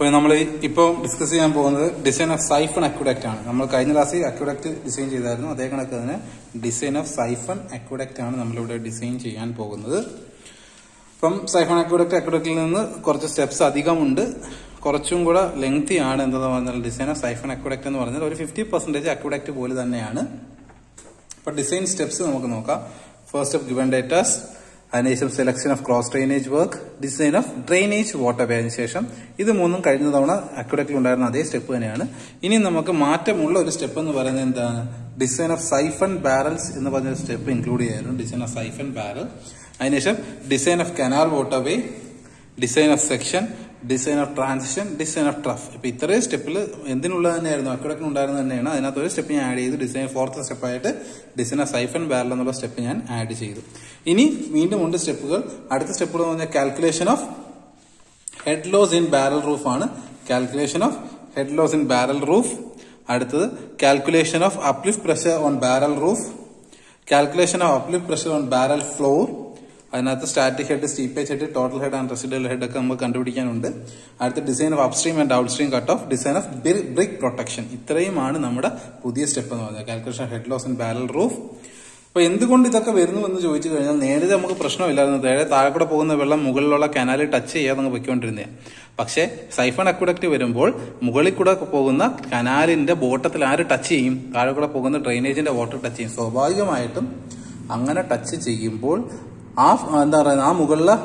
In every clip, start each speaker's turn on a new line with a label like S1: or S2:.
S1: അപ്പോൾ നമ്മൾ ഇപ്പോൾ ഡിസ്കസ് ചെയ്യാൻ പോകുന്നത് ഡിസൈൻ ഓഫ് സൈഫൺ അക്യുഡക്റ്റ് ആണ് നമ്മൾ കഴിഞ്ഞ ക്ലാസ്സിൽ അക്യുഡക്റ്റ് ഡിസൈൻ ചെയ്തായിരുന്നു അതേ കണക്ക് തന്നെ ഡിസൈൻ ഓഫ് സൈഫൺ അക്യുഡക്റ്റ് ആണ് നമ്മളിവിടെ ഡിസൈൻ ചെയ്യാൻ പോകുന്നത് അപ്പം സൈഫൺ അക്യുഡക്റ്റ് അക്യുഡക്റ്റിൽ നിന്ന് കുറച്ച് സ്റ്റെപ്സ് അധികമുണ്ട് കുറച്ചും കൂടെ ലെങ്തി ആണ് എന്തെന്ന് പറഞ്ഞാൽ ഡിസൈൻ ഓഫ് സൈഫൺ അക്യുഡക്റ്റ് എന്ന് പറഞ്ഞാൽ ഒരു ഫിഫ്റ്റി പെർസെന്റേജ് അക്യുഡക്റ്റ് പോലെ തന്നെയാണ് അപ്പൊ ഡിസൈൻ സ്റ്റെപ്സ് നമുക്ക് നോക്കാം ഫസ്റ്റ് സ്റ്റെപ്പ് ഗിവൻ ഡേറ്റാസ് അതിനുശേഷം selection of cross drainage work design of drainage water വേ ശേഷം ഇത് മൂന്നും കഴിഞ്ഞ തവണ അക്യുഡക്റ്റിൽ ഉണ്ടായിരുന്ന അതേ സ്റ്റെപ്പ് തന്നെയാണ് ഇനി നമുക്ക് മാറ്റമുള്ള ഒരു സ്റ്റെപ്പ് എന്ന് പറയുന്നത് എന്താണ് ഡിസൈൻ ഓഫ് സൈഫൺ ബാരൽസ് എന്ന് പറഞ്ഞ സ്റ്റെപ്പ് ഇൻക്ലൂഡ് ചെയ്യായിരുന്നു ഡിസൈൻ ഓഫ് സൈഫൺ ബാരൽ അതിനുശേഷം design of canal water way design of section design of transition design of trough ഇപ്പൊ ഇത്രയും സ്റ്റെപ്പിൽ എന്തിനുള്ളത് തന്നെയായിരുന്നു അക്കടക്കിന് ഉണ്ടായിരുന്നത് തന്നെയാണ് അതിനകത്ത് ഒരു സ്റ്റെപ്പ് ഞാൻ ആഡ് ചെയ്തു ഡിസൈൻ ഫോർത്ത് സ്റ്റെപ്പായിട്ട് ഡിസൈൻ ഓഫ് സൈഫൻ ബാരൽ എന്നുള്ള സ്റ്റെപ്പ് ഞാൻ ആഡ് ചെയ്തു ഇനി വീണ്ടും ഉണ്ട് സ്റ്റെപ്പുകൾ അടുത്ത സ്റ്റെപ്പുകൾ എന്ന് പറഞ്ഞാൽ calculation of head loss in barrel roof ആണ് calculation of head loss in barrel roof അടുത്തത് calculation of uplift pressure on barrel roof calculation of uplift pressure on barrel floor അതിനകത്ത് static head seepage head total head and residual head ഒക്കെ നമുക്ക് കണ്ടുപിടിക്കാനുണ്ട് അടുത്ത design of upstream and outstream cut off design of brick protection ഇത്രയുമാണ് നമ്മുടെ പുതിയ step എന്ന് പറഞ്ഞാൽ calculation head loss in barrel roof അപ്പൊ എന്തുകൊണ്ട് ഇതൊക്കെ വരുന്നു എന്ന് ചോദിച്ചു കഴിഞ്ഞാൽ നേരത്തെ നമുക്ക് പ്രശ്നമില്ലായിരുന്നു നേരെ താഴെ കൂടെ പോകുന്ന വെള്ളം മുകളിലുള്ള കനാലിൽ ടച്ച് ചെയ്യാതെ അങ്ങ് പൊയ്ക്കൊണ്ടിരുന്നേ പക്ഷേ സൈഫൺ അക്വഡക്റ്റ് വരുമ്പോൾ മുകളിൽ കൂടെ പോകുന്ന കനാലിന്റെ ബോട്ടത്തിൽ ആര് ടച്ച് ചെയ്യും താഴെ കൂടെ പോകുന്ന ഡ്രെയിനേജിന്റെ വാട്ടർ ടച്ച് ചെയ്യും സ്വാഭാവികമായിട്ടും അങ്ങനെ ടച്ച് ചെയ്യുമ്പോൾ ആ എന്താ പറയുക ആ മുകളിലെ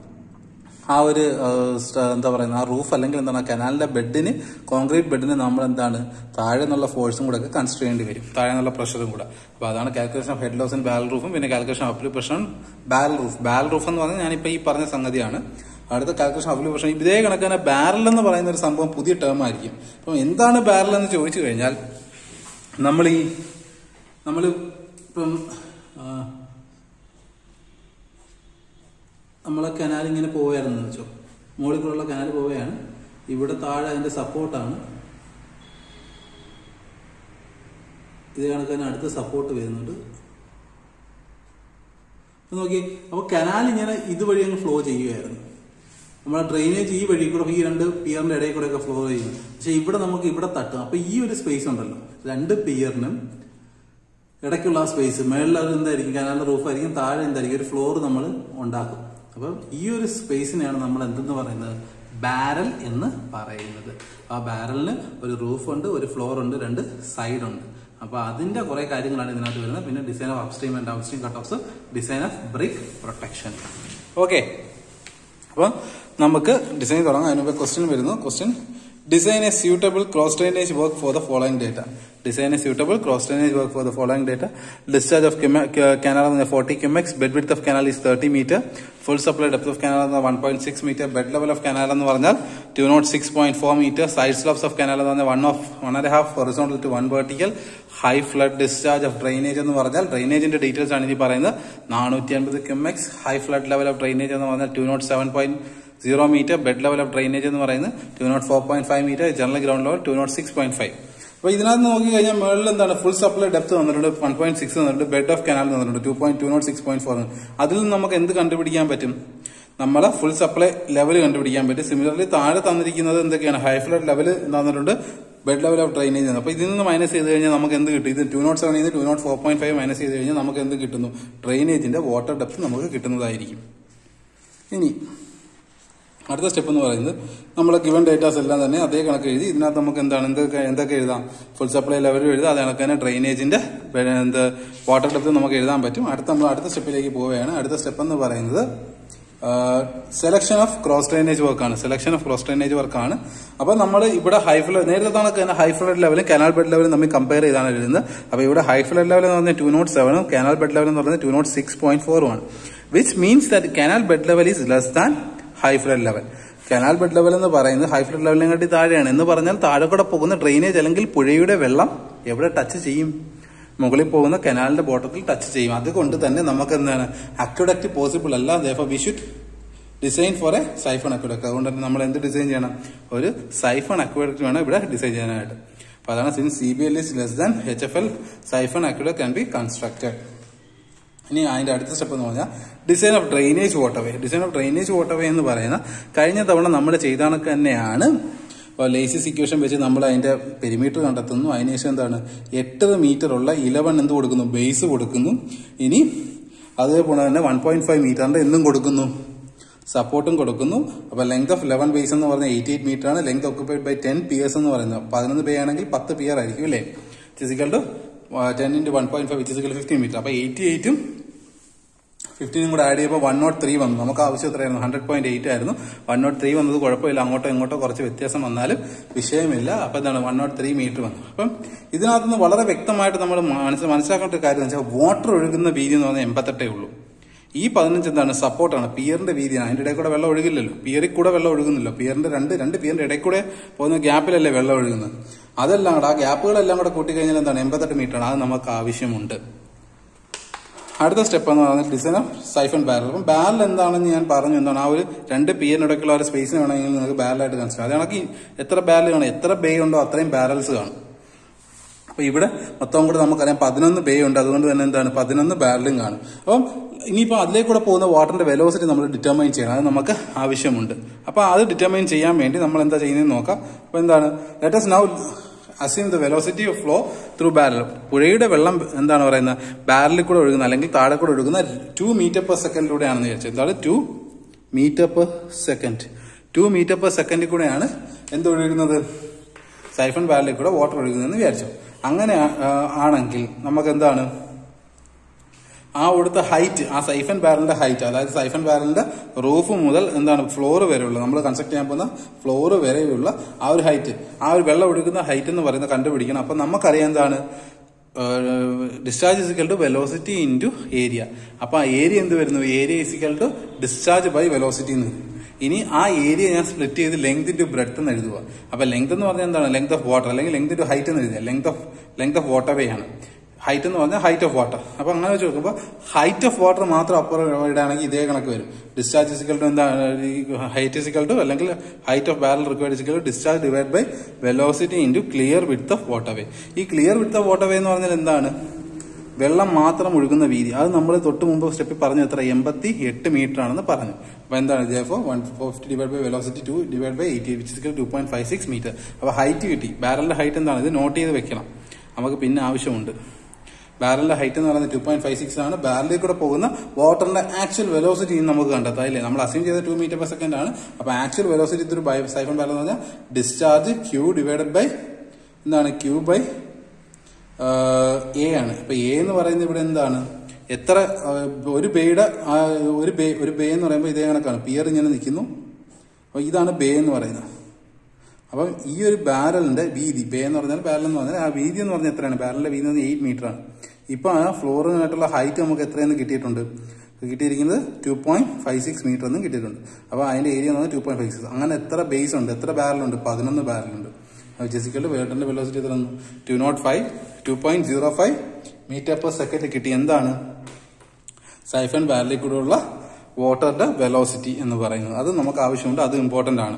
S1: ആ ഒരു എന്താ പറയുന്നത് ആ റൂഫ് അല്ലെങ്കിൽ എന്താണ് കനാലിന്റെ ബെഡിന് കോൺക്രീറ്റ് ബെഡിന് നമ്മൾ എന്താണ് താഴെ നിന്നുള്ള ഫോഴ്സും കൂടെ ഒക്കെ കൺസിഡർ ചെയ്യേണ്ടി വരും താഴെ നിന്നുള്ള പ്രഷറും കൂടെ അപ്പൊ അതാണ് calculation of head loss in barrel റൂഫും പിന്നെ calculation of pressure barrel roof barrel roof എന്ന് പറഞ്ഞാൽ ഞാനിപ്പോ ഈ പറഞ്ഞ സംഗതിയാണ് അടുത്ത കാൽക്കുലേഷൻ ഓഫ് പ്രഷർ ഇതേ കണക്ക് തന്നെ ബാരൽ എന്ന് പറയുന്ന ഒരു സംഭവം പുതിയ ടേം ആയിരിക്കും അപ്പം എന്താണ് ബാരൽ എന്ന് ചോദിച്ചു കഴിഞ്ഞാൽ നമ്മൾ ഈ നമ്മൾ ഇപ്പം നമ്മളെ കനാൽ ഇങ്ങനെ പോവുകയായിരുന്നു വെച്ചോ മുകളിൽ കൂടെയുള്ള കനാൽ പോവുകയാണ് ഇവിടെ താഴെ അതിന്റെ സപ്പോർട്ടാണ് ഇത് കണക്ക് തന്നെ അടുത്ത സപ്പോർട്ട് വരുന്നുണ്ട് നോക്കി അപ്പൊ കനാൽ ഇങ്ങനെ ഇതുവഴി അങ്ങ് ഫ്ലോ ചെയ്യുകയായിരുന്നു നമ്മളെ ഡ്രെയിനേജ് ഈ വഴി കൂടെ ഈ രണ്ട് പിയറിന്റെ ഇടയിൽ കൂടെ ഒക്കെ ഫ്ലോ ചെയ്യും പക്ഷെ ഇവിടെ നമുക്ക് ഇവിടെ തട്ടും അപ്പൊ ഈ ഒരു സ്പേസ് ഉണ്ടല്ലോ രണ്ട് പിയറിനും ഇടയ്ക്കുള്ള ആ സ്പേസ് മേളിൽ അത് എന്തായിരിക്കും കനാലിന്റെ റൂഫ് ആയിരിക്കും താഴെ എന്തായിരിക്കും ഒരു ഫ്ലോർ നമ്മൾ ഉണ്ടാക്കും അപ്പം ഈ ഒരു സ്പേസിനെയാണ് നമ്മൾ എന്തെന്ന് പറയുന്നത് ബാരൽ എന്ന് പറയുന്നത് ആ ബാരലിന് ഒരു റൂഫ് ഉണ്ട് ഒരു ഫ്ലോർ ഉണ്ട് രണ്ട് സൈഡ് ഉണ്ട് അപ്പൊ അതിന്റെ കുറെ കാര്യങ്ങളാണ് ഇതിനകത്ത് വരുന്നത് പിന്നെ design of upstream and outstream cut offs design of brick protection okay അപ്പം നമുക്ക് ഡിസൈൻ തുടങ്ങാം അതിന് മുമ്പ് ക്വസ്റ്റ്യൻ വരുന്നു question design a suitable cross drainage work for the following data design a suitable cross drainage work for the following data. Discharge of canal on the 40 cumex, bed width of canal is 30 meter, full supply depth of canal on the 1.6 meter, bed level of canal എന്ന് പറഞ്ഞാൽ 206.4 meter, side slopes of canal എന്ന് പറഞ്ഞാൽ 1 of 1.5 horizontal to 1 vertical, high flood discharge of drainage എന്ന് പറഞ്ഞാൽ ഡ്രെയിനേജിന്റെ details ആണ് ഇനി പറയുന്നത് 450 cumex, high flood level of drainage എന്ന് പറഞ്ഞാൽ 207. Zero metre bed level of drainage എന്ന് പറയുന്നത് two nought four point five metre general ground level two nought six point five അപ്പൊ ഇതിനകത്ത് നോക്കി കഴിഞ്ഞാൽ മുകളിൽ എന്താണ് ഫുൾ സപ്ലൈ ഡെപ്ത് വന്നിട്ടുണ്ട് വൺ പോയിന്റ് സിക്സ് വന്നിട്ടുണ്ട് ബെഡ് ഓഫ് കനാൽ വന്നിട്ടുണ്ട് two point two nought six point four അതിൽ നിന്ന് നമുക്ക് എന്ത് കണ്ടുപിടിക്കാൻ പറ്റും നമ്മളെ ഫുൾ സപ്ലൈ ലെവൽ കണ്ടുപിടിക്കാൻ പറ്റും സിമിലർലി താഴെ തന്നിരിക്കുന്നത് എന്തൊക്കെയാണ് ഹൈ ഫ്ലഡ് ലെവൽ തന്നിട്ടുണ്ട് ബെഡ് ലെവൽ ഓഫ് ഡ്രെയിനേജ് അപ്പൊ ഇതിൽ നിന്ന് മൈനസ് ചെയ്ത് കഴിഞ്ഞാൽ നമുക്ക് എന്ത് കിട്ടും ഇത് two nought seven two nought four point five minus ചെയ്ത് കഴിഞ്ഞാൽ നമുക്ക് എന്ത് കിട്ടുന്നു ഡ്രെയിനേജിന്റെ വാട്ടർ ഡെപ്ത് നമുക്ക് കിട്ടുന്നതായിരിക്കും ഇനി അടുത്ത സ്റ്റെപ്പ് എന്ന് പറയുന്നത് നമ്മൾ ഗിവൺ ഡേറ്റാസ് എല്ലാം തന്നെ അതേ കണക്ക് എഴുതി ഇതിനകത്ത് നമുക്ക് എന്താണ് എന്തൊക്കെ എന്തൊക്കെ എഴുതാം ഫുൾ സപ്ലൈ ലെവലും എഴുതാം അതേ കണക്ക് തന്നെ ഡ്രെയിനേജിന്റെ എന്ത് വാട്ടർ ഡെപ്ത് നമുക്ക് എഴുതാൻ പറ്റും അടുത്ത നമ്മൾ അടുത്ത സ്റ്റെപ്പിലേക്ക് പോവുകയാണ് അടുത്ത സ്റ്റെപ്പ് എന്ന് പറയുന്നത് സെലക്ഷൻ ഓഫ് ക്രോസ് ഡ്രെയിനേജ് വർക്കാണ് സെലക്ഷൻ ഓഫ് ക്രോസ് ഡ്രെയിനേജ് വർക്കാണ് അപ്പൊ നമ്മൾ ഇവിടെ ഹൈ ഫ്ലഡ് നേരത്തെ കണക്ക് തന്നെ ഹൈ ഫ്ലഡ് ലെവലും കനാൽ ബെഡ് ലെവലും തമ്മിൽ കമ്പയർ ചെയ്താണ് എഴുതുന്നത് അപ്പൊ ഇവിടെ ഹൈ ഫ്ലഡ് ലെവൽ എന്ന് പറഞ്ഞാൽ ടു നോട്ട് സെവനും കനാൽ ബെഡ് ലെവൽ എന്ന് പറഞ്ഞാൽ ടു നോട്ട് സിക്സ് പോയിന്റ് ഫോറും ആണ് which means that canal bed level is less than high flood level canal bed level എന്ന് പറയുന്നത് ഹൈ ഫ്ലഡ് ലെവലിനെ കാട്ടി താഴെയാണ് എന്ന് പറഞ്ഞാൽ താഴെ കൂടെ പോകുന്ന ഡ്രെയിനേജ് അല്ലെങ്കിൽ പുഴയുടെ വെള്ളം എവിടെ ടച്ച് ചെയ്യും മുകളിൽ പോകുന്ന കനാലിന്റെ ബോട്ടത്തിൽ ടച്ച് ചെയ്യും അതുകൊണ്ട് തന്നെ നമുക്ക് എന്താണ് അക്വഡക്റ്റ് പോസിബിൾ അല്ല therefore we should design for a siphon aqueduct അതുകൊണ്ട് തന്നെ നമ്മൾ എന്ത് ഡിസൈൻ ചെയ്യണം ഒരു സൈഫൺ അക്വഡക്റ്റ് വേണം ഇവിടെ ഡിസൈൻ ചെയ്യാനായിട്ട് അപ്പൊ അതാണ് since C B L is less than H F L siphon aqueduct can be constructed ഇനി അതിന്റെ അടുത്ത സ്റ്റെപ്പ് എന്ന് പറഞ്ഞാൽ design of drainage waterway design of drainage waterway എന്ന് പറയുന്ന കഴിഞ്ഞ തവണ നമ്മൾ ചെയ്ത കണക്ക് തന്നെയാണ് അപ്പോൾ ലേസിസ് ഇക്വേഷൻ വെച്ച് നമ്മൾ അതിന്റെ പെരിമീറ്റർ കണ്ടെത്തുന്നു അതിനുശേഷം എന്താണ് എട്ടര മീറ്റർ ഉള്ള ഇലവൻ എന്ത് കൊടുക്കുന്നു ബേസ് കൊടുക്കുന്നു ഇനി അതേപോലെ തന്നെ വൺ പോയിന്റ് ഫൈവ് മീറ്ററിന്റെ എന്തും കൊടുക്കുന്നു സപ്പോർട്ടും കൊടുക്കുന്നു അപ്പൊ ലെങ്ത് ഓഫ് ലെവൻ ബേസ് എന്ന് പറഞ്ഞാൽ എയ്റ്റി എയ്റ്റ് മീറ്റർ ആണ് length occupied by ten piers എന്ന് പറയുന്നത് പതിനൊന്ന് പേ ആണെങ്കിൽ പത്ത് പിയർ ആയിരിക്കും അല്ലേ is equal to ten into one point five is equal fifteen metre അപ്പൊ എയ്റ്റി എയ്റ്റും ഫിഫ്റ്റീനും കൂടെ ആഡ് ചെയ്യുമ്പോൾ വൺ നോട്ട് ത്രീ വന്നു നമുക്ക് ആവശ്യം എത്രയായിരുന്നു ഹൺഡ്രഡ് പോയിന്റ് എയ്റ്റ് ആയിരുന്നു വൺ നോട്ട് ത്രീ വന്നത് കുഴപ്പമില്ല അങ്ങോട്ടോ ഇങ്ങോട്ടോ കുറച്ച് വ്യത്യാസം വന്നാലും വിഷയമില്ല അപ്പൊ എന്താണ് വൺ നോട്ട് ത്രീ മീറ്റർ വന്നു അപ്പം ഇതിനകത്തുനിന്ന് വളരെ വ്യക്തമായിട്ട് നമ്മൾ മനസ്സിൽ മനസ്സിലാക്കേണ്ട ഒരു കാര്യം എന്ന് വെച്ചാൽ വാട്ടർ ഒഴുകുന്ന വീതി എന്ന് പറഞ്ഞാൽ എൺപത്തെട്ടേ ഉള്ളൂ ഈ പതിനഞ്ച് എന്താണ് സപ്പോർട്ടാണ് പിയറിന്റെ വീതിയാണ് അതിന്റെ ഇടയിൽ കൂടെ വെള്ളം ഒഴുകില്ലല്ലോ പിയറിൽ കൂടെ വെള്ളം ഒഴുകുന്നില്ല പിയറിന്റെ രണ്ട് രണ്ട് പിയറിന്റെ ഇടയിൽ കൂടെ പോകുന്ന ഗ്യാപ്പിലല്ലേ വെള്ളം ഒഴുകുന്നത് അതെല്ലാം കൂടെ ആ ഗ്യാപ്പുകളെല്ലാം കൂടെ കൂട്ടിക്കഴിഞ്ഞാൽ എന്താണ് എൺപത്തെട്ട് മീറ്റർ ആണ് അത് നമുക്ക് ആവശ്യമുണ്ട് അടുത്ത സ്റ്റെപ്പ് എന്ന് പറയുന്നത് ഡിസൈൻ ഓഫ് സൈഫൺ ബാരൽ അപ്പം ബാരൽ എന്താണെന്ന് ഞാൻ പറഞ്ഞു എന്താണ് ആ ഒരു രണ്ട് പി ഇടയ്ക്കുള്ള ഒരു സ്പേസിന് വേണമെങ്കിൽ നിങ്ങൾക്ക് ബാരലായിട്ട് കൺസിഡർ അത് കണക്ക് എത്ര ബാരൽ കാണും എത്ര ബേ ഉണ്ടോ അത്രയും ബാരൽസ് കാണും അപ്പൊ ഇവിടെ മൊത്തം കൂടെ നമുക്കറിയാം പതിനൊന്ന് ബേ ഉണ്ട് അതുകൊണ്ട് തന്നെ എന്താണ് പതിനൊന്ന് ബാരലും കാണും അപ്പം ഇനിയിപ്പോൾ അതിലേക്കൂടെ പോകുന്ന വാട്ടറിന്റെ വെലോസിറ്റി നമ്മൾ ഡിറ്റർമൈൻ ചെയ്യണം അത് നമുക്ക് ആവശ്യമുണ്ട് അപ്പൊ അത് ഡിറ്റർമൈൻ ചെയ്യാൻ വേണ്ടി നമ്മൾ എന്താ ചെയ്യുന്നതെന്ന് നോക്കാം അപ്പൊ എന്താണ് let's now assume the velocity of flow through barrel പുഴയുടെ വെള്ളം എന്താണ് പറയുന്നത് ബാരലിൽ കൂടെ ഒഴുകുന്ന അല്ലെങ്കിൽ താഴെ കൂടെ ഒഴുകുന്ന ടു മീറ്റർ പെർ സെക്കൻഡിലൂടെയാണെന്ന് വിചാരിച്ചത് എന്താണ് two metre per second two metre per സെക്കൻഡിൽ കൂടെയാണ് എന്ത് ഒഴുകുന്നത് സൈഫൺ ബാരലിൽ കൂടെ വാട്ടർ ഒഴുകുന്നതെന്ന് വിചാരിച്ചു അങ്ങനെ ആ, ആണെങ്കിൽ നമുക്ക് എന്താണ് ആ അവിടുത്തെ ഹൈറ്റ് ആ സൈഫൻ ബാരലിന്റെ ഹൈറ്റ് അതായത് സൈഫൻ ബാരലിന്റെ റൂഫ് മുതൽ എന്താണ് ഫ്ലോർ വരെയുള്ള നമ്മൾ കൺസ്ട്രക്ട് ചെയ്യാൻ പോകുന്ന ഫ്ലോർ വരെയുള്ള ആ ഒരു ഹൈറ്റ് ആ ഒരു വെള്ളം ഒഴുകുന്ന ഹൈറ്റ് എന്ന് പറയുന്നത് കണ്ടുപിടിക്കണം അപ്പൊ നമുക്കറിയാം എന്താണ് discharge is equal to velocity into area അപ്പൊ ആ ഏരിയ എന്ത് വരുന്നു area is equal to discharge by velocity എന്ന് വരും. ഇനി ആ ഏരിയ ഞാൻ സ്പ്ലിറ്റ് ചെയ്ത് ലെങ്ത് ടു ബ്രെഡ്ത്ത് എന്ന് എഴുതുക അപ്പൊ ലെങ്ത് എന്ന് പറഞ്ഞാൽ എന്താണ് ലെങ്ത് ഓഫ് വാട്ടർ അല്ലെങ്കിൽ ലെങ്ത് ടു ഹൈറ്റ് എന്ന് എഴുതുക length of length of waterway ആണ് ഹൈറ്റ് എന്ന് പറഞ്ഞാൽ ഹൈറ്റ് ഓഫ് വാട്ടർ അപ്പൊ അങ്ങനെ വെച്ച് നോക്കുമ്പോൾ ഹൈറ്റ് ഓഫ് വാട്ടർ മാത്രം അപ്പുറം ഇടുകയാണെങ്കിൽ ഇതേ കണക്ക് വരും ഡിസ്ചാർജ് ഇസിക്കൽ ടു എന്താണ് ഹൈറ്റ് ഇസിക്കൽ ടു അല്ലെങ്കിൽ height of barrel required is equal to discharge divide by velocity into clear width of waterway ഈ clear width of waterway എന്ന് പറഞ്ഞാൽ എന്താണ് വെള്ളം മാത്രം ഒഴുകുന്ന വീതി അത് നമ്മൾ തൊട്ട് മുമ്പ് സ്റ്റെപ്പിൽ പറഞ്ഞു എത്ര എൺപത്തി എട്ട് മീറ്റർ ആണെന്ന് പറഞ്ഞു അപ്പൊ എന്താണ് ജെഫോ one fifty divide by velocity two divide by eighty which two point five six metre അപ്പൊ ഹൈറ്റ് കിട്ടി ബാരലിന്റെ ഹൈറ്റ് എന്താണ് ഇത് നോട്ട് ചെയ്ത് വെക്കണം നമുക്ക് പിന്നെ ആവശ്യമുണ്ട് ബാരലിന്റെ ഹൈറ്റ് എന്ന് പറയുന്നത് ടു പോയിന്റ് ഫൈവ് സിക്സ് ആണ് ബാരലിൽ കൂടെ പോകുന്ന വാട്ടറിന്റെ ആക്ച്വൽ വെലോസിറ്റി നമുക്ക് കണ്ടെത്താം ഇല്ലേ നമ്മൾ അസ്യൂം ചെയ്ത ടു മീറ്റർ പെർ സെക്കൻഡ് ആണ് അപ്പൊ ആക്ച്വൽ വെലോസിറ്റി ഒരു ബൈ സൈഫൺ ബാരൽ എന്ന് പറഞ്ഞാൽ ഡിസ്ചാർജ് ക്യൂ ഡിവൈഡഡ് ബൈ എന്താണ് ക്യൂ ബൈ എ ആണ് അപ്പൊ എ എന്ന് പറയുന്നത് ഇവിടെ എന്താണ് എത്ര ആ, ഒരു ബേയുടെ ആ, ഒരു ബേ ഒരു ബേ എന്ന് പറയുമ്പോൾ ഇതേ കണക്കാണ് പിയർ ഇങ്ങനെ നിൽക്കുന്നു അപ്പൊ ഇതാണ് ബേ എന്ന് പറയുന്നത് അപ്പം ഈ ഒരു ബാരലിന്റെ വീതി ബേ എന്ന് പറഞ്ഞാൽ ബാരൽ എന്ന് പറഞ്ഞാൽ ആ വീതി എന്ന് പറഞ്ഞാൽ എത്രയാണ് ബാരലിന്റെ വീതി എന്ന് പറഞ്ഞാൽ എയ്റ്റ് മീറ്റർ ആണ് ഇപ്പൊ ആ ഫ്ലോറിനായിട്ടുള്ള ഹൈറ്റ് നമുക്ക് എത്രയെന്ന് കിട്ടിയിട്ടുണ്ട് കിട്ടിയിരിക്കുന്നത് two point five six metre എന്നും കിട്ടിയിട്ടുണ്ട് അപ്പൊ അതിന്റെ ഏരിയ എന്ന് പറഞ്ഞാൽ ടു പോയിന്റ് ഫൈവ് സിക്സ് അങ്ങനെ എത്ര ബേസ് ഉണ്ട് എത്ര ബാരലുണ്ട് പതിനൊന്ന് ബാരലുണ്ട് ജെസിക്കലിന്റെ വേട്ടന്റെ വെലോസിറ്റി എത്ര two nought five two point zero five metre per second കിട്ടി എന്താണ് സൈഫൺ ബാരലിൽ കൂടെയുള്ള വാട്ടറിന്റെ വെലോസിറ്റി എന്ന് പറയുന്നത് അത് നമുക്ക് ആവശ്യമുണ്ട് അത് ഇമ്പോർട്ടന്റ് ആണ്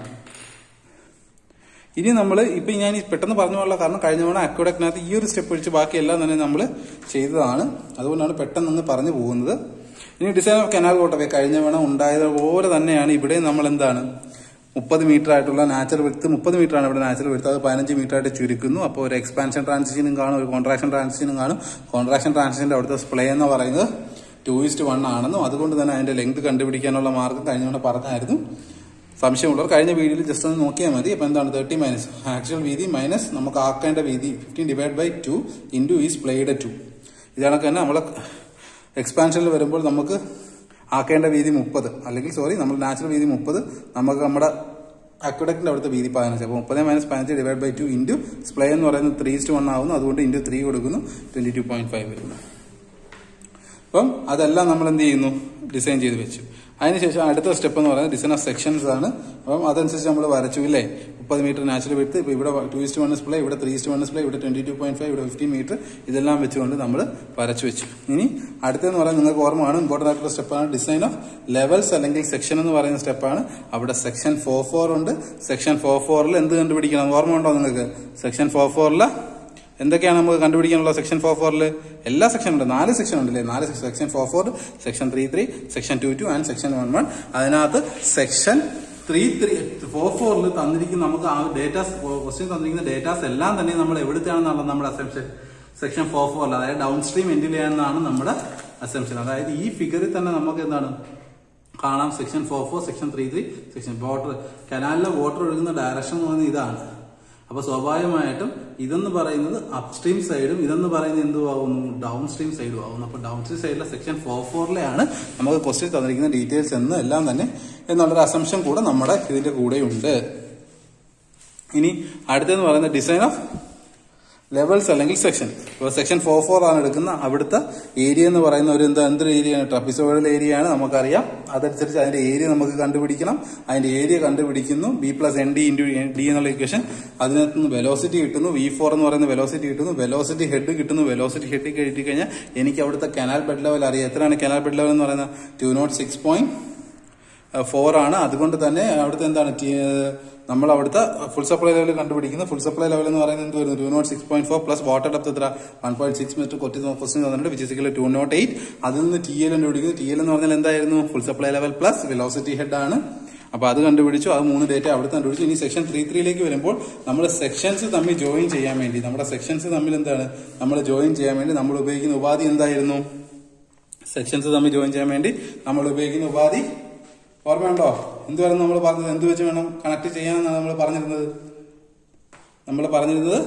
S1: ഇനി നമ്മൾ ഇപ്പൊ ഞാൻ ഈ പെട്ടെന്ന് പറഞ്ഞു പോകാനുള്ള കാരണം കഴിഞ്ഞ തവണ അക്വഡക്റ്റിനകത്ത് ഈ ഒരു സ്റ്റെപ്പ് ഒഴിച്ച് ബാക്കി എല്ലാം തന്നെ നമ്മൾ ചെയ്തതാണ് അതുകൊണ്ടാണ് പെട്ടെന്ന് ഒന്ന് പറഞ്ഞു പോകുന്നത് ഇനി ഡിസൈൻ ഓഫ് കനാൽ കോട്ടവേ കഴിഞ്ഞ തവണ ഉണ്ടായതുപോലെ തന്നെയാണ് ഇവിടെ നമ്മൾ എന്താണ് മുപ്പത് മീറ്റർ ആയിട്ടുള്ള നാച്ചുറൽ വിടുത്ത് മുപ്പത് മീറ്റർ ആണ് ഇവിടെ നാച്ചുറൽ വിടുത്ത് അത് പതിനഞ്ച് മീറ്റർ ആയിട്ട് ചുരുക്കുന്നു അപ്പോൾ ഒരു എക്സ്പാൻഷൻ ട്രാൻസിഷനും കാണും ഒരു കോൺട്രാക്ഷൻ ട്രാൻസിഷനും കാണും കോൺട്രാക്ഷൻ ട്രാൻസിഷന്റെ അവിടുത്തെ സ്പ്ലേ എന്ന് പറയുന്നത് ടു ഇസ്റ്റ് വൺ ആണെന്നും അതുകൊണ്ട് തന്നെ അതിന്റെ ലെങ്ത് കണ്ടുപിടിക്കാനുള്ള മാർഗം കഴിഞ്ഞ തവണ പറഞ്ഞായിരുന്നു സംശയമുള്ളവർ കഴിഞ്ഞ വീഡിയോയിൽ ജസ്റ്റ് ഒന്ന് നോക്കിയാൽ മതി അപ്പൊ എന്താണ് തേർട്ടി മൈനസ് ആക്ച്വൽ വീതി മൈനസ് നമുക്ക് ആക്കേണ്ട വീതി fifteen divide by two into splayed two ഇതാണ് തന്നെ നമ്മളെ എക്സ്പാൻഷനിൽ വരുമ്പോൾ നമുക്ക് ആക്കേണ്ട വീതി മുപ്പത് അല്ലെങ്കിൽ സോറി നമ്മൾ നാച്ചുറൽ വീതി മുപ്പത് നമുക്ക് നമ്മുടെ അക്വഡക്റ്റിന്റെ അവിടുത്തെ വീതി പതിനഞ്ച് അപ്പോൾ മുപ്പത് മൈനസ് പതിനഞ്ച് divide by two into splay എന്ന് പറയുന്നത് ത്രീ ഇസ്റ്റ് വൺ ആവുന്നു അതുകൊണ്ട് ഇൻറ്റു ത്രീ കൊടുക്കുന്നു ട്വന്റി ടു പോയിന്റ് ഫൈവ് വരുന്നു അപ്പം അതെല്ലാം നമ്മൾ എന്ത് ചെയ്യുന്നു ഡിസൈൻ ചെയ്ത് വെച്ചു അതിനുശേഷം അടുത്ത സ്റ്റെപ്പ് എന്ന് പറയുന്നത് ഡിസൈൻ ഓഫ് സെക്ഷൻസ് ആണ് അപ്പം അതനുസരിച്ച് നമ്മൾ വരച്ചു ഇല്ലേ മുപ്പത് മീറ്റർ നാച്ചുറൽ വിട്ട് ഇപ്പൊ ഇവിടെ ടു ഇസ്റ്റ് വൺ ഡിസ്പ്ലേ ഇവിടെ ത്രീ ഇസ്റ്റ് വൺ ഡിസ്പ്ലേ ഇവിടെ ട്വന്റി ടു പോയിന്റ് ഫൈവ് ഇവിടെ ഫിഫ്റ്റീൻ മീറ്റർ ഇതെല്ലാം വെച്ചുകൊണ്ട് നമ്മൾ വരച്ചു വെച്ചു ഇനി അടുത്തെന്ന് പറയാൻ നിങ്ങൾക്ക് ഓർമ്മയാണ് ഇമ്പോർട്ടന്റ് ആയിട്ടുള്ള സ്റ്റെപ്പാണ് ഡിസൈൻ ഓഫ് ലെവൽസ് അല്ലെങ്കിൽ സെക്ഷൻ എന്ന് പറയുന്ന സ്റ്റെപ്പാണ് അവിടെ സെക്ഷൻ ഫോർ ഫോർ ഉണ്ട് സെക്ഷൻ ഫോർ ഫോറിൽ എന്ത് കണ്ടുപിടിക്കണം ഓർമ്മ ഉണ്ടോ നിങ്ങൾക്ക് സെക്ഷൻ ഫോർ ഫോറിൽ എന്തൊക്കെയാണ് നമുക്ക് കണ്ടുപിടിക്കാനുള്ള സെക്ഷൻ ഫോർ ഫോറിൽ എല്ലാ സെക്ഷൻ ഉണ്ട് നാല് സെക്ഷൻ ഉണ്ടല്ലേ നാല് section four four section three three section two two and section one one അതിനകത്ത് സെക്ഷൻ ത്രീ ത്രീ ഫോർ ഫോറിൽ തന്നിരിക്കുന്ന നമുക്ക് ആ ഡേറ്റാസ് ക്വസ്റ്റ്യൻ തന്നിരിക്കുന്ന ഡേറ്റാസ് എല്ലാം തന്നെ നമ്മൾ എവിടുത്തെയാണെന്നുള്ളത് നമ്മുടെ അസംഷൻ സെക്ഷൻ ഫോർ ഫോറിൽ അതായത് ഡൗൺ സ്ട്രീം എൻഡിലെയാണെന്നാണ് നമ്മുടെ അസംഷൻ അതായത് ഈ ഫിഗറിൽ തന്നെ നമുക്ക് എന്താണ് കാണാം section four four section three three section water കനാലിലെ വാട്ടർ ഒഴുകുന്ന ഡയറക്ഷൻ എന്ന് പറയുന്നത് ഇതാണ് അപ്പൊ സ്വാഭാവികമായിട്ടും ഇതെന്ന് പറയുന്നത് അപ്സ്ട്രീം സൈഡും ഇതെന്ന് പറയുന്നത് എന്തുവാകുന്നു ഡൗൺ സ്ട്രീം സൈഡും ആകുന്നു അപ്പൊ ഡൗൺ സ്ട്രീം സൈഡിലെ സെക്ഷൻ ഫോർ ഫോറിലെയാണ് നമുക്ക് ക്വസ്റ്റ്യൻ തന്നിരിക്കുന്ന ഡീറ്റെയിൽസ് എന്ന് എല്ലാം തന്നെ എന്നുള്ളൊരു അസംഷൻ കൂടെ നമ്മുടെ ഇതിന്റെ കൂടെ ഉണ്ട് ഇനി അടുത്തെന്ന് പറയുന്നത് ഡിസൈൻ ഓഫ് ലെവൽസ് അല്ലെങ്കിൽ സെക്ഷൻ ഇപ്പോൾ സെക്ഷൻ ഫോർ ഫോർ ആണ് എടുക്കുന്ന അവിടുത്തെ ഏരിയ എന്ന് പറയുന്ന ഒരു എന്താ എന്തൊരു ഏരിയയാണ് ട്രപ്പിസോയിഡൽ ഏരിയയാണ് നമുക്കറിയാം അതനുസരിച്ച് അതിന്റെ ഏരിയ നമുക്ക് കണ്ടുപിടിക്കണം അതിന്റെ ഏരിയ കണ്ടുപിടിക്കുന്നു B plus N D into D എന്നുള്ള ഇക്വേഷൻ അതിനകത്ത് നിന്ന് വെലോസിറ്റി കിട്ടുന്നു വി ഫോർ എന്ന് പറയുന്ന വെലോസിറ്റി കിട്ടുന്നു വെലോസിറ്റി ഹെഡ് കിട്ടുന്നു വെലോസിറ്റി ഹെഡ് കിട്ടി കഴിഞ്ഞാൽ എനിക്ക് അവിടുത്തെ കനാൽ ബെഡ് ലെവൽ അറിയാം എത്രയാണ് കനാൽ ബെഡ് ലെവൽ എന്ന് പറയുന്നത് two nought six point four ആണ് അതുകൊണ്ട് തന്നെ അവിടുത്തെ എന്താണ് ടി- നമ്മൾ അവിടുത്തെ ഫുൾ സപ്ലൈ ലെവൽ കണ്ടുപിടിക്കുന്നത് ഫുൾ സപ്ലൈ ലെവൽ എന്ന് പറയുന്നത് എന്ത് വരുന്നു two nought six point four plus water depth എത്ര വൺ പോയിന്റ് സിക്സ് മീറ്റർ കൊറ്റി ക്വസ്റ്റ്യൻ തന്നിട്ടുണ്ട് വിച്ച് ടു നോട്ട് എയ്റ്റ് അതിൽ നിന്ന് ടി എൽ കണ്ടുപിടിക്കുന്നത് ടി എൽ എന്ന് പറഞ്ഞാൽ എന്തായിരുന്നു full supply level plus velocity head ആണ് അപ്പൊ അത് കണ്ടുപിടിച്ചു അത് മൂന്ന് ഡേറ്റ അവിടുത്തെ കണ്ടുപിടിച്ചു ഇനി സെക്ഷൻ ത്രീ ത്രീയിലേക്ക് വരുമ്പോൾ നമ്മൾ സെക്ഷൻസ് തമ്മിൽ ജോയിൻ ചെയ്യാൻ വേണ്ടി നമ്മുടെ സെക്ഷൻസ് തമ്മിൽ എന്താണ് നമ്മൾ ജോയിൻ ചെയ്യാൻ വേണ്ടി നമ്മൾ ഉപയോഗിക്കുന്ന ഉപാധി എന്തായിരുന്നു സെക്ഷൻസ് തമ്മിൽ ജോയിൻ ചെയ്യാൻ വേണ്ടി നമ്മൾ ഉപയോഗിക്കുന്ന ഉപാധി ഓർമ്മയുണ്ടോ എന്തുവരെ നമ്മൾ പറഞ്ഞത് എന്ത് വെച്ച് വേണം കണക്ട് ചെയ്യാനെന്നാണ് നമ്മൾ പറഞ്ഞിരുന്നത് നമ്മൾ പറഞ്ഞിരുന്നത്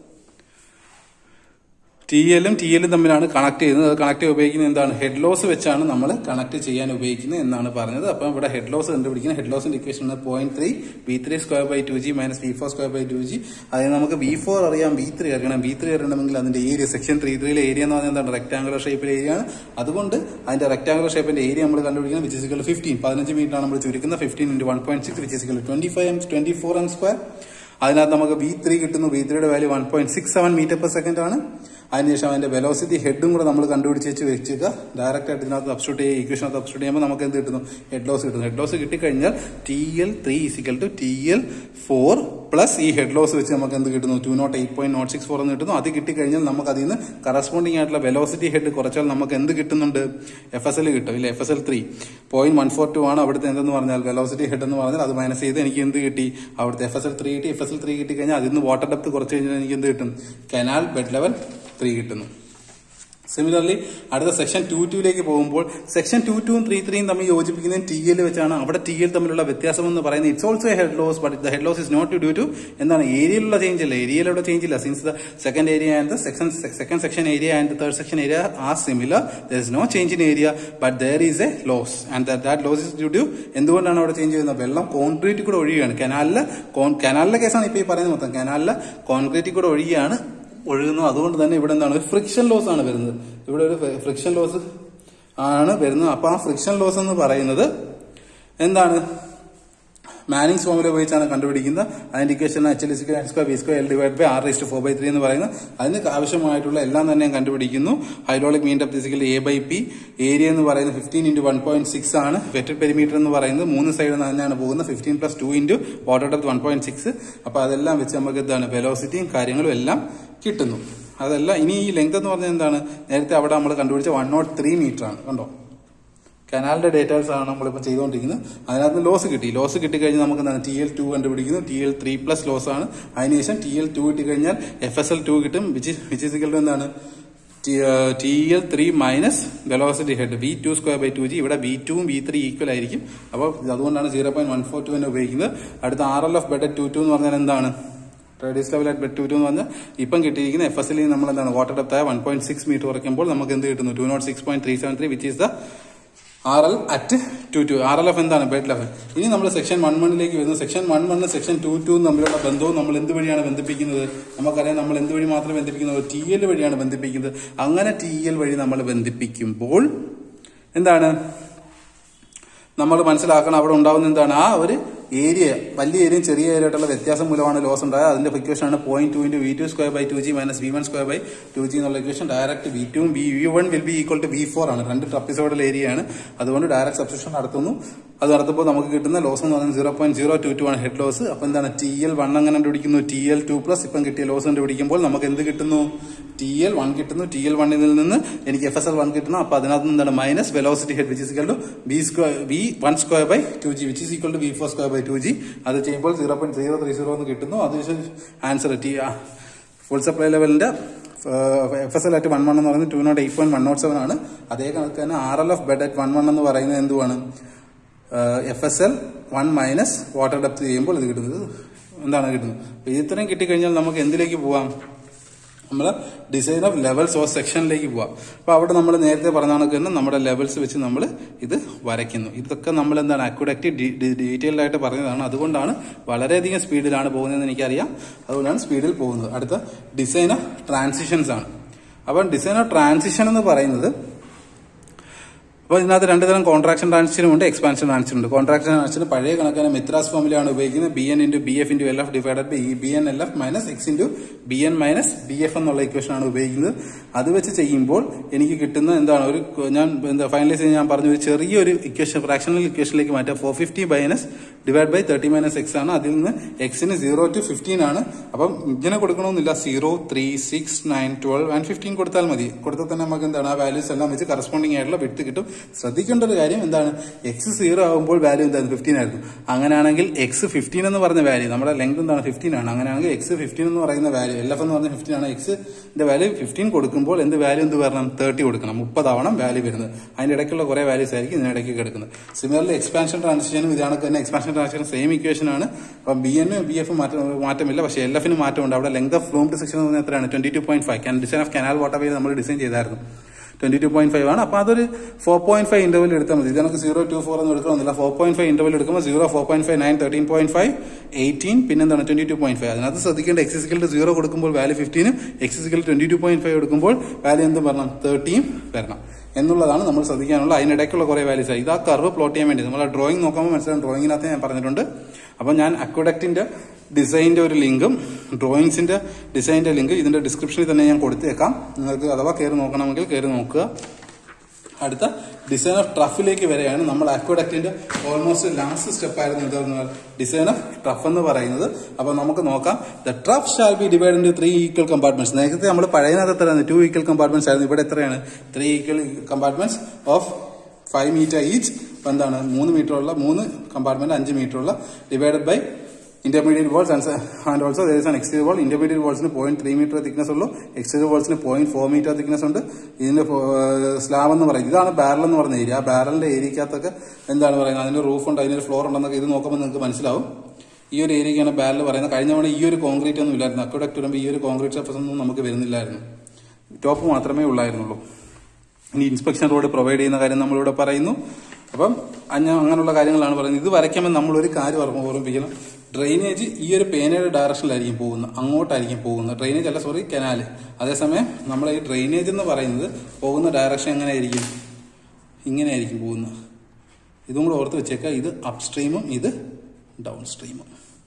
S1: ടി എല്ലും ടി എല്ലും തമ്മിലാണ് കണക്ട് ചെയ്യുന്നത് അത് കണക്ട് ഉപയോഗിക്കുന്നത് എന്താണ് ഹെഡ് ലോസ് വെച്ചാണ് നമ്മൾ കണക്ട് ചെയ്യാൻ ഉപയോഗിക്കുന്നത് എന്നാണ് പറഞ്ഞത് അപ്പം ഇവിടെ ഹെഡ് ലോസ് കണ്ടുപിടിക്കുന്നത് ഹെഡ് ലോസിന്റെ equation point three B three square by two G minus B four square by two G അതിന് നമുക്ക് ബി ഫോർ അറിയാം ബി ത്രീ അറിയണം ബി ത്രീ അറിയണമെങ്കിൽ അതിന്റെ ഏരിയ സെക്ഷൻ ത്രീ ത്രീയിലെ ഏരിയ എന്ന് പറഞ്ഞാൽ എന്താണ് റെക്ടാംഗുലർ ഷേപ്പിലെ ഏരിയ ആണ് അതുകൊണ്ട് അതിന്റെ റെക്ടാംഗുലർ ഷേപ്പിന്റെ ഏരിയ നമ്മൾ കണ്ടുപിടിക്കുന്നത് വിച്ച് ഇസിക്കൽ ഫിഫ്റ്റീൻ പതിനഞ്ച് മീറ്റർ ആണ് നമ്മൾ ചുരുക്കുന്നത് fifteen into one point six which is equal twenty five M twenty four M square അതിനകത്ത് നമുക്ക് ബി ത്രീ കിട്ടുന്നു ബി ത്രീയുടെ value one point six seven metre per second ആണ് അതിനുശേഷം അതിന്റെ വെലോസിറ്റി ഹെഡും കൂടെ നമ്മൾ കണ്ടുപിടിച്ച് വെച്ച് വെച്ചിട്ട് ഡയറക്റ്റ് ആയിട്ട് ഇതിനകത്ത് സബ്സ്റ്റിറ്റ്യൂട്ട് ചെയ്യുക ഇക്വേഷനകത്ത് സബ്സ്റ്റിറ്റ്യൂട്ട് ചെയ്യുമ്പോൾ നമുക്ക് എന്ത് കിട്ടുന്നു ഹെഡ് ലോസ് കിട്ടുന്നു ഹെഡ് ലോസ് കിട്ടിക്കഴിഞ്ഞാൽ T L three is equal to T L four plus ഈ ഹെഡ് ലോസ് വെച്ച് നമുക്ക് എന്ത് കിട്ടുന്നു two nought eight point nought six four എന്ന് കിട്ടുന്നു അത് കിട്ടിക്കഴിഞ്ഞാൽ നമുക്ക് അതിൽ നിന്ന് കറസ്പോണ്ടിങ് ആയിട്ടുള്ള വെലോസിറ്റി ഹെഡ് കുറച്ചാൽ നമുക്ക് എന്ത് കിട്ടുന്നുണ്ട് എഫ് എസ് എൽ കിട്ടും ഇല്ല F S L three point one four two ആണ് അവിടുത്തെ എന്തെന്ന് പറഞ്ഞാൽ വെലോസിറ്റി ഹെഡ് എന്ന് പറഞ്ഞാൽ അത് മൈനസ് ചെയ്ത് എനിക്ക് എന്ത് കിട്ടി അവിടുത്തെ എഫ് എസ് എൽ ത്രീ കിട്ടി എഫ് എസ് എൽ ത്രീ കിട്ടി കഴിഞ്ഞാൽ അതിൽ നിന്ന് വാട്ടർ ഡെപ്ത് കുറച്ച് കഴിഞ്ഞാൽ എനിക്ക് എന്ത് കിട്ടും കനാൽ ബെഡ് ലെവൽ ത്രീ കിട്ടുന്നു സിമിലർലി അടുത്ത സെക്ഷൻ ടു ടുവിലേക്ക് പോകുമ്പോൾ സെക്ഷൻ ടു ടുവും ത്രീ ത്രീയും തമ്മിൽ യോജിപ്പിക്കുന്നത് ടി എൽ വെച്ചാണ് അവിടെ ടി എൽ തമ്മിലുള്ള വ്യത്യാസം എന്ന് പറയുന്നത് it's also a head loss but the head loss is not due to എന്താണ് ഏരിയയിലുള്ള ചേഞ്ച് അല്ല ഏരിയയിലുള്ള ചേഞ്ച് ഇല്ല since the second area and the section second section area and third section area are similar there is no change in area but there is a loss and that loss is due to എന്തുകൊണ്ടാണ് അവിടെ change ചെയ്യുന്നത് വെള്ളം concrete കൂടെ ഒഴുകുകയാണ് കനാലിലെ കനാലിലെ കേസാണ് ഇപ്പൊ ഈ പറയുന്നത് മൊത്തം കനാലിലെ കോൺക്രീറ്റ് കൂടെ ഒഴുകിയാണ് ഒഴുകുന്നു അതുകൊണ്ട് തന്നെ ഇവിടെ എന്താണ് ഫ്രിക്ഷൻ ലോസ് ആണ് വരുന്നത് ഇവിടെ ഒരു ഫ്രിക്ഷൻ ലോസ് ആണ് വരുന്നത് അപ്പൊ ആ ഫ്രിക്ഷൻ ലോസ് എന്ന് പറയുന്നത് എന്താണ് മാനിങ്സ് ഫോമിൽ ഉപയോഗിച്ചാണ് കണ്ടുപിടിക്കുന്നത് അതിന്റെ equation H L is equal square V square L divide by R is to four by three എന്ന് പറയുന്നത് അതിന് ആവശ്യമായിട്ടുള്ള എല്ലാം തന്നെ കണ്ടുപിടിക്കുന്നു hydraulic mean depth is equal A by P area എന്ന് പറയുന്നത് fifteen into one point six ആണ് വെറ്റഡ് പെരിമീറ്റർ എന്ന് പറയുന്നത് മൂന്ന് സൈഡിൽ നിന്ന് തന്നെയാണ് പോകുന്നത് fifteen plus two into water depth one point six അപ്പൊ അതെല്ലാം വെച്ച് നമുക്ക് എന്താണ് വെലോസിറ്റിയും കാര്യങ്ങളും എല്ലാം കിട്ടുന്നു അതല്ല ഇനി ഈ ലെങ്ത് എന്ന് പറഞ്ഞാൽ എന്താണ് നേരത്തെ അവിടെ നമ്മൾ കണ്ടുപിടിച്ച വൺ നോട്ട് ത്രീ മീറ്റർ ആണ് കണ്ടോ കനാലിന്റെ ഡേറ്റാസ് ആണ് നമ്മളിപ്പോൾ ചെയ്തുകൊണ്ടിരിക്കുന്നത് അതിനകത്ത് ലോസ് കിട്ടി ലോസ് കിട്ടിക്കഴിഞ്ഞാൽ നമുക്ക് എന്താണ് ടി എൽ ടു കണ്ടുപിടിക്കുന്നു T L three plus loss ആണ് അതിനുശേഷം ടി എൽ ടു കിട്ടിക്കഴിഞ്ഞാൽ എഫ് എസ് എൽ ടു കിട്ടും വിച്ച് വിച്ച് ഇസിക്കൽ ടു എന്താണ് T L three minus velocity head V two square by two G ഇവിടെ V ടുവും V three equal ആയിരിക്കും അപ്പോൾ അതുകൊണ്ടാണ് zero point one four two തന്നെ ഉപയോഗിക്കുന്നത് അടുത്ത R L F bed two two എന്ന് പറഞ്ഞാൽ എന്താണ് radius level at bed two two എന്ന് പറഞ്ഞാൽ ഇപ്പം കിട്ടിയിരിക്കുന്ന എഫ് എസ് എൽ നമ്മൾ എന്താണ് വാട്ടർ ഡെപ്ത് ആയ വൺ പോയിന്റ് സിക്സ് മീറ്റർ കുറയ്ക്കുമ്പോൾ നമുക്ക് എന്ത് കിട്ടുന്നു two nought six point three seven three which is the R L at two two R L F എന്താണ് ബെഡ് ലെവൽ ഇനി നമ്മൾ സെക്ഷൻ വൺ വണ്ണിലേക്ക് വരുന്നു section one one section two two തമ്മിലുള്ള ബന്ധവും നമ്മൾ എന്ത് വഴിയാണ് ബന്ധിപ്പിക്കുന്നത് നമുക്കറിയാം നമ്മൾ എന്ത് വഴി മാത്രമേ ബന്ധിപ്പിക്കുന്നത് ടി എൽ വഴിയാണ് ബന്ധിപ്പിക്കുന്നത് അങ്ങനെ ടി എൽ വഴി നമ്മൾ ബന്ധിപ്പിക്കുമ്പോൾ എന്താണ് നമ്മൾ മനസ്സിലാക്കണം അവിടെ ഉണ്ടാവുന്ന എന്താണ് ആ ഒരു ഏരിയ വലിയ ഏരിയയും ചെറിയ ഏരിയ ആയിട്ടുള്ള വ്യത്യാസം മൂലമാണ് ലോസ് ഉണ്ടായത് അതിന്റെ ഇക്വേഷൻ ആണ് point two into V two square by two G minus V one square by two G എന്നുള്ള equation direct V two V V one will be equal to V four ആണ് രണ്ട് trapezoidal area ആണ് അതുകൊണ്ട് direct substitution നടത്തുന്നു അത് നടത്തുമ്പോൾ നമുക്ക് കിട്ടുന്ന ലോസ് എന്ന് പറയുന്നത് zero point zero two two ആണ് ഹെഡ് ലോസ് അപ്പൊ എന്താണ് ടി എൽ വൺ അങ്ങനെ കണ്ടുപിടിക്കുന്നു ടി എൽ ടു പ്ലസ് ഇപ്പം കിട്ടിയ ലോസ് കണ്ടുപിടിക്കുമ്പോൾ നമുക്ക് എന്ത് കിട്ടുന്നു ടി എൽ വൺ കിട്ടുന്നു ടി എൽ വണ്ണിൽ നിന്ന് എനിക്ക് എഫ് എസ് എൽ വൺ കിട്ടുന്നു അപ്പൊ അതിനകത്ത് എന്താണ് minus velocity head which is equal to B square V one square by two G which is equal to V four square by two G അത് ചെയ്യുമ്പോൾ zero point zero three zero എന്ന് കിട്ടുന്നു അതിനുശേഷം answer T full supply ലെവലിന്റെ F S L at one one എന്ന് പറയുന്നത് two nought eight point one nought seven ആണ് അതേ കണക്ക് തന്നെ R L F bed at one one എന്ന് പറയുന്നത് എന്തുവാണ് F S L one minus water depth ചെയ്യുമ്പോൾ ഇത് കിട്ടുന്നത് എന്താണ് കിട്ടുന്നത് അപ്പൊ ഇത് ഇത്രയും കിട്ടിക്കഴിഞ്ഞാൽ നമുക്ക് എന്തിലേക്ക് പോവാം നമ്മൾ ഡിസൈൻ ഓഫ് ലെവൽസ് ഓഫ് സെക്ഷനിലേക്ക് പോവാം അപ്പൊ അവിടെ നമ്മൾ നേരത്തെ പറഞ്ഞ കണക്ക് തന്നെ നമ്മുടെ ലെവൽസ് വെച്ച് നമ്മൾ ഇത് വരയ്ക്കുന്നു ഇതൊക്കെ നമ്മൾ എന്താണ് അക്യുഡക്റ്റ് ഡീറ്റെയിൽഡ് ആയിട്ട് പറഞ്ഞതാണ് അതുകൊണ്ടാണ് വളരെയധികം സ്പീഡിലാണ് പോകുന്നതെന്ന് എനിക്കറിയാം അതുകൊണ്ടാണ് സ്പീഡിൽ പോകുന്നത് അടുത്ത ഡിസൈൻ ഓഫ് ട്രാൻസിഷൻസ് ആണ് അപ്പം ഡിസൈൻ ഓഫ് ട്രാൻസിഷൻ എന്ന് പറയുന്നത് അപ്പോൾ ഇതിനകത്ത് രണ്ട് തരം കോൺട്രാക്ഷൻ ട്രാൻസിഷനും ഉണ്ട് എക്സ്പാൻഷൻ ട്രാൻസിഷൻ ഉണ്ട് കോൺട്രാക്ഷൻ ട്രാൻസിഷൻ പഴയ കണക്കാണ് മിത്രാസ് ഫോമിലാണ് ഉപയോഗിക്കുന്നത് B N into B F into L F divided by B N L F minus X into B N minus B F എന്നുള്ള ഇക്വേഷൻ ആണ് ഉപയോഗിക്കുന്നത് അത് വെച്ച് ചെയ്യുമ്പോൾ എനിക്ക് കിട്ടുന്ന എന്താണ് ഒരു ഞാൻ എന്താ ഫൈനലൈസ് ചെയ്ത് ഞാൻ പറഞ്ഞു ഒരു ചെറിയൊരു ഇക്വേഷൻ ഫ്രാക്ഷണൽ ഇക്വേഷനിലേക്ക് മാറ്റാം four fifty minus divide by thirty minus X ആണ് അതിൽ നിന്ന് എക്സിന് സീറോ ടു ഫിഫ്റ്റീൻ ആണ് അപ്പം ഇങ്ങനെ കൊടുക്കണമെന്നില്ല zero three six nine twelve and fifteen കൊടുത്താൽ മതി കൊടുത്താൽ തന്നെ നമുക്ക് എന്താണ് ആ വാല്യൂസ് എല്ലാം വെച്ച് കറസ്പോണ്ടിങ് ആയിട്ടുള്ള വിട്ട് കിട്ടും ശ്രദ്ധിക്കേണ്ട ഒരു കാര്യം എന്താണ് എക്സ് സീറോ ആകുമ്പോൾ വാല്യൂ എന്താണ് ഫിഫ്റ്റീൻ ആയിരുന്നു അങ്ങനെയാണെങ്കിൽ എക്സ് ഫിഫ്റ്റീൻ എന്ന് പറഞ്ഞ വാല്യൂ നമ്മുടെ ലെങ്ത് എന്താണ് ഫിഫ്റ്റീൻ ആണ് അങ്ങനെയാണെങ്കിൽ എക്സ് ഫിഫ്റ്റീൻ എന്ന് പറയുന്ന വാല്യൂ എൽ എഫ് എന്ന് പറഞ്ഞ ഫിഫ്റ്റീൻ ആണ് എക്സിന്റെ വാല്യൂ ഫിഫ്റ്റീൻ കൊടുക്കുമ്പോൾ എന്ത് വാല്യൂ എന്ത് വരണം തേർട്ടി കൊടുക്കണം മുപ്പതാവണം വാല്യൂ വരുന്നത് അതിന്റെ ഇടയ്ക്കുള്ള കുറെ വാല്യൂസ് ആയിരിക്കും ഇതിനിടയ്ക്ക് കിടക്കുന്നത് സിമിലർലി എക്സ്പാൻഷൻ ട്രാൻസിഷനും ഇതാണ് തന്നെ എക്സ്പാൻഷൻ ട്രാൻസിഷൻ സെയിം ഇക്വേഷൻ ആണ് അപ്പം ബി എൻ ബി എഫ് മാറ്റമില്ല പക്ഷേ എൽ എഫിന് മാറ്റമുണ്ട് അവിടെ ലെങ്ത് ഓഫ് ഫ്ലൂംഡ് സെക്ഷൻ എന്ന് പറഞ്ഞാൽ എത്രയാണ് twenty two point five design of canal water way നമ്മൾ ഡിസൈൻ ചെയ്തായിരുന്നു ട്വന്റി ടു പോയിന്റ് ഫൈവ് ആണ് അപ്പൊ അതൊരു ഫോർ പോയിന്റ് ഫൈവ് ഇന്റർവൽ എടുത്താൽ മതി ഇത് നമുക്ക് സീറോ ടു ഫോർ ഒന്നും എടുക്കണമെന്നില്ല ഫോർ പോയിന്റ് ഫൈവ് ഇന്റർവൽ എടുക്കുമ്പോൾ zero four point five nine thirteen point five eighteen പിന്നെന്താണ് ട്വന്റി ടു പോയിന്റ് ഫൈവ് അതിനകത്ത് ശ്രദ്ധിക്കേണ്ട എക്സിസിക്കൽ സീറോ കൊടുക്കുമ്പോൾ വാല്യൂ ഫിഫ്റ്റീനും X is equal twenty two point five എടുക്കുമ്പോൾ വാല്യൂ എന്തും വരണം തേർട്ടിയും വരണം എന്നുള്ളതാണ് നമ്മൾ ശ്രദ്ധിക്കാനുള്ള അതിനിടയ്ക്കുള്ള കുറെ വാല്യൂസ് ഇത് ആ കർവ് പ്ലോട്ട് ചെയ്യാൻ വേണ്ടി നമ്മൾ ഡ്രോയിങ് നോക്കുമ്പോൾ മനസ്സിലാവും ഡ്രോയിങ്ങിനകത്ത് ഞാൻ പറഞ്ഞിട്ടുണ്ട് അപ്പം ഞാൻ അക്വഡക്റ്റിന്റെ ഡിസൈനിന്റെ ഒരു ലിങ്കും ഡ്രോയിങ്സിന്റെ ഡിസൈനിന്റെ ലിങ്ക് ഇതിന്റെ ഡിസ്ക്രിപ്ഷനിൽ തന്നെ ഞാൻ കൊടുത്തേക്കാം നിങ്ങൾക്ക് അഥവാ കയറി നോക്കണമെങ്കിൽ കയറി നോക്കുക അടുത്ത ഡിസൈൻ ഓഫ് ട്രഫിലേക്ക് വരെയാണ് നമ്മൾ അക്വഡക്റ്റിന്റെ ഓൾമോസ്റ്റ് ലാസ്റ്റ് സ്റ്റെപ്പ് ആയിരുന്നു എന്താണെന്ന് ഡിസൈൻ ഓഫ് ട്രഫ് എന്ന് പറയുന്നത് അപ്പൊ നമുക്ക് നോക്കാം the trough shall be divide in three equal compartments നേരത്തെ നമ്മൾ പഴയതിനകത്ത് എത്രയാണ് ടു ഈക്വൽ കമ്പാർട്ട്മെന്റ്സ് ആയിരുന്നു ഇവിടെ എത്രയാണ് three equal compartments of five metre each എന്താണ് മൂന്ന് മീറ്റർ ഉള്ള മൂന്ന് കമ്പാർട്ട്മെന്റ് അഞ്ച് മീറ്റർ ഉള്ള divided by intermediate walls and also there is an exterior wall intermediate വോൾസിന് പോയിന്റ് ത്രീ മീറ്റർ തിക്നസ് ഉള്ളൂ എക്സ്റ്റീരിയർ വോൾസിന് പോയിന്റ് ഫോർ മീറ്റർ തിക്നസ് ഉണ്ട് ഇതിന്റെ സ്ലാബ് എന്ന് പറയുന്നത് ഇതാണ് ബാരൽ എന്ന് പറഞ്ഞ ഏരിയ ആ ബാരലിന്റെ ഏരിയക്കകത്തൊക്കെ എന്താണ് പറയുന്നത് അതിന്റെ റൂഫ് ഉണ്ട് അതിന്റെ ഫ്ലോർ ഉണ്ടെന്നൊക്കെ ഇത് നോക്കുമ്പോൾ നിങ്ങൾക്ക് മനസ്സിലാവും ഈ ഒരു ഏരിയക്കാണ് ബാരൽ പറയുന്നത് കഴിഞ്ഞ തവണ ഈ ഒരു കോൺക്രീറ്റ് ഒന്നും ഇല്ലായിരുന്നു അക്വഡക്ട് വരുമ്പോൾ ഈ ഒരു കോൺക്രീറ്റ് സർഫസ് ഒന്നും നമുക്ക് വരുന്നില്ലായിരുന്നു ടോപ്പ് മാത്രമേ ഉള്ളായിരുന്നുള്ളൂ ഇനി ഇൻസ്പെക്ഷൻ റോഡ് പ്രൊവൈഡ് ചെയ്യുന്ന കാര്യം നമ്മളിവിടെ പറയുന്നു അപ്പം അഞ്ഞ അങ്ങനെയുള്ള കാര്യങ്ങളാണ് പറയുന്നത് ഇത് വരയ്ക്കുമ്പോൾ നമ്മൾ ഒരു കാര്യം ഓർമ്മ ഓർമ്മിപ്പിക്കണം ഡ്രെയിനേജ് ഈ ഒരു പേനയുടെ ഡയറക്ഷനിലായിരിക്കും പോകുന്നത് അങ്ങോട്ടായിരിക്കും പോകുന്നത് ഡ്രെയിനേജ് അല്ല സോറി കനാല് അതേസമയം നമ്മൾ ഈ ഡ്രെയിനേജ് എന്ന് പറയുന്നത് പോകുന്ന ഡയറക്ഷൻ എങ്ങനെയായിരിക്കും ഇങ്ങനെയായിരിക്കും പോകുന്നത് ഇതും കൂടെ ഓർത്ത് വെച്ചേക്കുക ഇത് അപ് സ്ട്രീമും ഇത് ഡൗൺ സ്ട്രീമും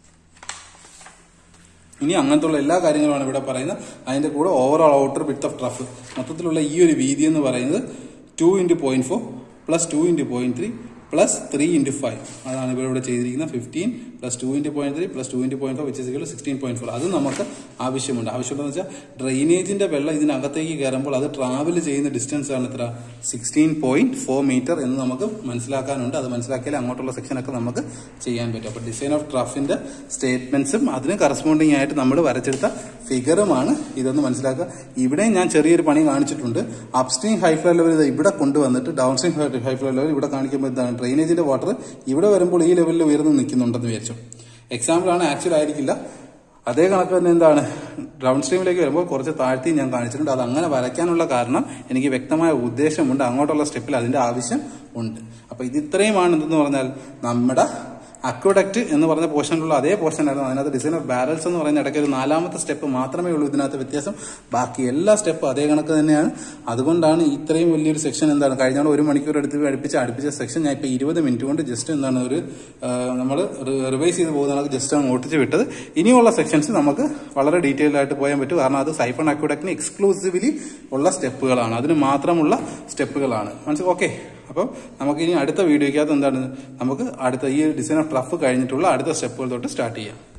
S1: ഇനി അങ്ങനത്തുള്ള എല്ലാ കാര്യങ്ങളുമാണ് ഇവിടെ പറയുന്നത് അതിന്റെ കൂടെ overall outer width of trough മൊത്തത്തിലുള്ള ഈ ഒരു വീതി എന്ന് പറയുന്നത് two into point four plus two into point three plus three into five അതാണ് ഇവിടെ ഇവിടെ ചെയ്തിരിക്കുന്നത് fifteen plus two into point three plus two into point four വെച്ച് സിക്സ്റ്റീൻ പോയിന്റ് ഫോർ അത് നമുക്ക് ആവശ്യമുണ്ട് ആവശ്യമുണ്ടെന്ന് വെച്ചാൽ ഡ്രെയിനേജിന്റെ വെള്ളം ഇതിനകത്തേക്ക് കയറുമ്പോൾ അത് ട്രാവൽ ചെയ്യുന്ന ഡിസ്റ്റൻസ് ആണ് എത്ര സിക്സ്റ്റീൻ പോയിന്റ് ഫോർ മീറ്റർ എന്ന് നമുക്ക് മനസ്സിലാക്കാനുണ്ട് അത് മനസ്സിലാക്കിയാൽ അങ്ങോട്ടുള്ള സെക്ഷനൊക്കെ നമുക്ക് ചെയ്യാൻ പറ്റും അപ്പൊ ഡിസൈൻ ഓഫ് ട്രഫിന്റെ സ്റ്റേറ്റ്മെന്റ്സും അതിന് കറസ്പോണ്ടിങ് ആയിട്ട് നമ്മൾ വരച്ചെടുത്ത ഫിഗറുമാണ് ഇതെന്ന് മനസ്സിലാക്കുക ഇവിടെ ഞാൻ ചെറിയൊരു പണി കാണിച്ചിട്ടുണ്ട് അപ്സ്ട്രീം ഹൈ ഫ്ലോ ലെവൽ ഇവിടെ കൊണ്ടുവന്നിട്ട് downstream high flow level ഇവിടെ കാണിക്കുമ്പോൾ എന്താണ് ഡ്രെയിനേജിന്റെ വാട്ടർ ഇവിടെ വരുമ്പോൾ ഈ ലെവലിൽ ഉയർന്നു നിൽക്കുന്നുണ്ടെന്ന് വിചാരിച്ചു എക്സാമ്പിൾ ആണ് ആക്ച്വൽ ആയിരിക്കില്ല അതേ കണക്ക് തന്നെ എന്താണ് ഡൗൺ സ്ട്രീമിലേക്ക് വരുമ്പോൾ കുറച്ച് താഴ്ത്തി ഞാൻ കാണിച്ചിട്ടുണ്ട് അത് അങ്ങനെ വരയ്ക്കാനുള്ള കാരണം എനിക്ക് വ്യക്തമായ ഉദ്ദേശമുണ്ട് അങ്ങോട്ടുള്ള സ്റ്റെപ്പിൽ അതിന്റെ ആവശ്യം ഉണ്ട് അപ്പൊ ഇത് ഇത്രയുമാണ് എന്തെന്ന് പറഞ്ഞാൽ നമ്മുടെ അക്വഡക്റ്റ് എന്ന് പറഞ്ഞ പോർഷനിലുള്ള അതേ പോർഷൻ ആയിരുന്നു അതിനകത്ത് ഡിസൈൻ ഓഫ് ബാരൽസ് എന്ന് പറയുന്ന ഇടയ്ക്ക് ഒരു നാലാമത്തെ സ്റ്റെപ്പ് മാത്രമേ ഉള്ളൂ ഇതിനകത്ത് വ്യത്യാസം ബാക്കി എല്ലാ സ്റ്റെപ്പും അതേ കണക്ക് തന്നെയാണ് അതുകൊണ്ടാണ് ഇത്രയും വലിയൊരു സെക്ഷൻ എന്താണ് കഴിഞ്ഞ തവണ ഒരു മണിക്കൂർ എടുത്ത് അടുപ്പിച്ച് അടുപ്പിച്ച സെക്ഷൻ ഞാൻ ഇപ്പൊ ഇരുപത് മിനിറ്റ് കൊണ്ട് ജസ്റ്റ് എന്താണ് ഒരു നമ്മൾ റിവൈസ് ചെയ്ത് പോകുന്ന ജസ്റ്റ് അങ്ങ് ഓട്ടിച്ച് വിട്ടത് ഇനിയുള്ള സെക്ഷൻസ് നമുക്ക് വളരെ ഡീറ്റെയിൽ ആയിട്ട് പോയാൻ പറ്റും കാരണം അത് സൈഫൺ അക്വഡക്റ്റിന് എക്സ്ക്ലൂസീവ്ലി ഉള്ള സ്റ്റെപ്പുകളാണ് അതിന് മാത്രമുള്ള സ്റ്റെപ്പുകളാണ് മനസ്സിൽ ഓക്കെ അപ്പം നമുക്ക് ഇനി അടുത്ത വീഡിയോയ്ക്കകത്ത് എന്താണ് നമുക്ക് അടുത്ത ഈ ഡിസൈൻ ഓഫ് ട്രഫ് കഴിഞ്ഞിട്ടുള്ള അടുത്ത സ്റ്റെപ്പുകൾ തൊട്ട് സ്റ്റാർട്ട് ചെയ്യാം